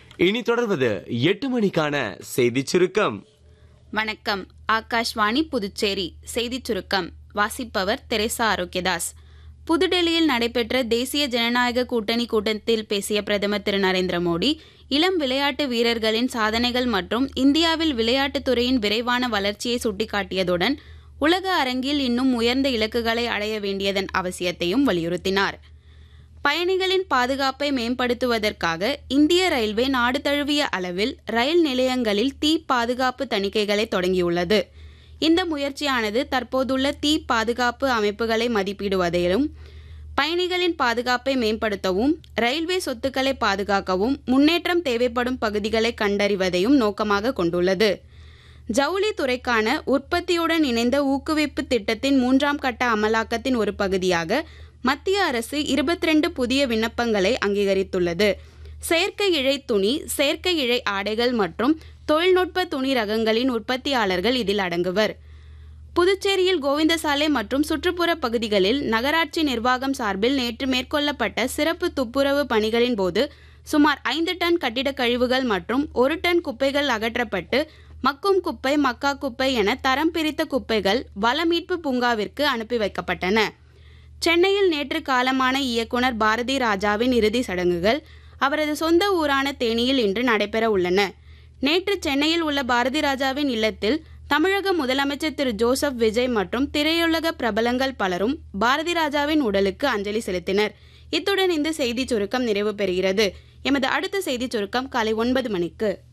இனி தொடர்வது எட்டு மணிக்கான செய்திச் சுருக்கம் வணக்கம் ஆகாஷ்வாணி புதுச்சேரி செய்திச் சுருக்கம் வாசிப்பவர் தெரேசா ஆரோக்கியதாஸ் புதுடெல்லியில் நடைபெற்ற தேசிய ஜனநாயக கூட்டணி கூட்டத்தில் பேசிய பிரதமர் திரு நரேந்திர மோடி இளம் விளையாட்டு வீரர்களின் சாதனைகள் மற்றும் இந்தியாவில் விளையாட்டுத் துறையின் விரைவான வளர்ச்சியை சுட்டிக்காட்டியதுடன் உலக அரங்கில் இன்னும் உயர்ந்த இலக்குகளை அடைய வேண்டியதன் அவசியத்தையும் வலியுறுத்தினார் பயணிகளின் பாதுகாப்பை மேம்படுத்துவதற்காக இந்திய ரயில்வே நாடு தழுவிய அளவில் ரயில் நிலையங்களில் தீ பாதுகாப்பு தணிக்கைகளை தொடங்கியுள்ளது இந்த முயற்சியானது தற்போதுள்ள தீ பாதுகாப்பு அமைப்புகளை மதிப்பிடுவதிலும் பயணிகளின் பாதுகாப்பை மேம்படுத்தவும் ரயில்வே சொத்துக்களை பாதுகாக்கவும் முன்னேற்றம் தேவைப்படும் பகுதிகளை கண்டறிவதையும் நோக்கமாக கொண்டுள்ளது ஜவுளி துறைக்கான உற்பத்தியுடன் இணைந்த ஊக்குவிப்பு திட்டத்தின் மூன்றாம் கட்ட அமலாக்கத்தின் ஒரு பகுதியாக மத்திய அரசு இருபத்தி ரெண்டு புதிய விண்ணப்பங்களை அங்கீகரித்துள்ளது செயற்கை இழை துணி செயற்கை இழை ஆடைகள் மற்றும் தொழில்நுட்ப துணி ரகங்களின் உற்பத்தியாளர்கள் இதில் அடங்குவர் புதுச்சேரியில் கோவிந்தசாலை மற்றும் சுற்றுப்புற பகுதிகளில் நகராட்சி நிர்வாகம் சார்பில் நேற்று மேற்கொள்ளப்பட்ட சிறப்பு துப்புரவு பணிகளின் போது சுமார் ஐந்து டன் கட்டிடக் கழிவுகள் மற்றும் ஒரு டன் குப்பைகள் அகற்றப்பட்டு மக்கும் குப்பை மக்கா குப்பை என தரம் பிரித்த குப்பைகள் வளமீட்பு பூங்காவிற்கு அனுப்பி வைக்கப்பட்டன சென்னையில் நேற்று காலமான இயக்குனர் பாரதி ராஜாவின் இறுதி சடங்குகள் அவரது சொந்த ஊரான தேனியில் இன்று நடைபெற உள்ளன நேற்று சென்னையில் உள்ள பாரதி ராஜாவின் இல்லத்தில் தமிழக முதலமைச்சர் திரு ஜோசப் விஜய் மற்றும் திரையுலக பிரபலங்கள் பலரும் பாரதி ராஜாவின் உடலுக்கு அஞ்சலி செலுத்தினர் இத்துடன் இந்த செய்திச் சுருக்கம் நிறைவு பெறுகிறது எமது அடுத்த செய்திச் சுருக்கம் காலை ஒன்பது மணிக்கு